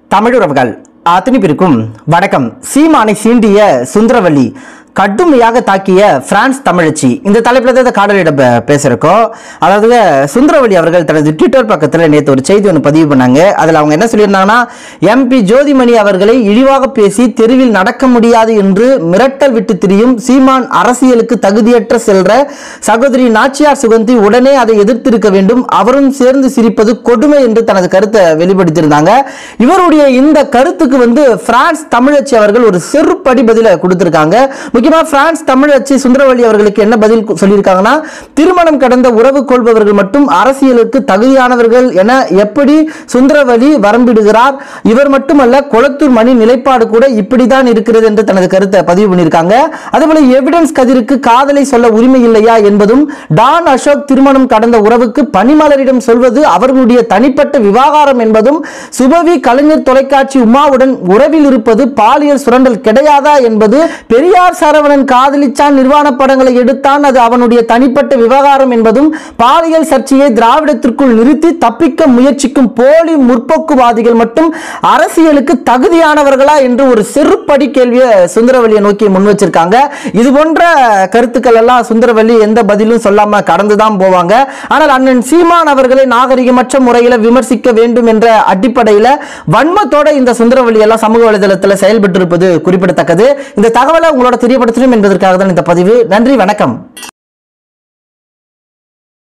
தமிழுறவுகள் அத்தனை பேருக்கும் வணக்கம் சீமானை சீண்டிய சுந்தரவல்லி கடுமையாக தாக்கிய பிரான்ஸ் தமிழச்சி இந்த தலைப்பில் தான் இந்த காடலிட பேசுகிறக்கோம் அதாவது சுந்தரவல்லி அவர்கள் தனது ட்விட்டர் பக்கத்தில் நேற்று ஒரு செய்தி ஒன்று பதிவு பண்ணாங்க அதில் அவங்க என்ன சொல்லியிருந்தாங்கன்னா எம்பி ஜோதிமணி அவர்களை இழிவாக பேசி தெருவில் நடக்க முடியாது என்று மிரட்டல் விட்டு திரியும் சீமான் அரசியலுக்கு தகுதியற்ற செல்ற சகோதரி நாச்சியார் சுகந்தி உடனே அதை எதிர்த்திருக்க வேண்டும் அவரும் சேர்ந்து சிரிப்பது கொடுமை என்று தனது கருத்தை வெளிப்படுத்தியிருந்தாங்க இவருடைய இந்த கருத்துக்கு வந்து பிரான்ஸ் தமிழச்சி அவர்கள் ஒரு செருப்படி பதில கொடுத்திருக்காங்க முக்கியமா பிரான்ஸ் தமிழச்சி சுந்தரவல்லி அவர்களுக்கு என்ன பதில் கு- சொல்லியிருக்காங்கன்னா திருமணம் கடந்த உறவு கொள்பவர்கள் மட்டும் அரசியலுக்கு தகுதியானவர்கள் என எப்படி சுந்தரவல்லி வரம்பிடுகிறார் இவர் மட்டுமல்ல கொளத்தூர் மணி நிலைப்பாடு கூட இப்படிதான் இருக்கிறது என்று தனது கருத்தை பதிவு பண்ணியிருக்காங்க அதேபோல எவிடன்ஸ் கதிருக்கு காதலை சொல்ல உரிமை இல்லையா என்பதும் டான் அசோக் திருமணம் கடந்த உறவுக்கு பனிமலரிடம் சொல்வது அவர்களுடைய தனிப்பட்ட விவகாரம் என்பதும் சுபவி கலைஞர் தொலைக்காட்சி உமாவுடன் உறவில் இருப்பது பாலியல் சுரண்டல் கிடையாதா என்பது பெரியார் சரவணன் காதலிச்சான் நிர்வாண படங்களை எடுத்தான் அது அவனுடைய தனிப்பட்ட விவகாரம் என்பதும் பாலியல் சர்ச்சையை திராவிடத்திற்குள் நிறுத்தி தப்பிக்க முயற்சிக்கும் போலி முற்போக்குவாதிகள் மட்டும் அரசியலுக்கு தகுதியானவர்களா என்று ஒரு செருப்படி கேள்வியை சுந்தரவல்லியை நோக்கி முன் வச்சிருக்காங்க இது போன்ற கருத்துக்கள் எல்லாம் சுந்தரவல்லி எந்த பதிலும் சொல்லாம கடந்துதான் போவாங்க ஆனால் அண்ணன் சீமான் அவர்களை நாகரிகமற்ற முறையில் விமர்சிக்க வேண்டும் என்ற அடிப்படையில வன்மத்தோட இந்த சுந்தரவல்லி எல்லாம் சமூக வலைதளத்தில் செயல்பட்டு இருப்பது குறிப்பிடத்தக்கது இந்த தகவலை உங்களோட தெரியப்படுத்தணும் என்பதற்காக தான் இந்த பதிவு நன்றி வணக்கம்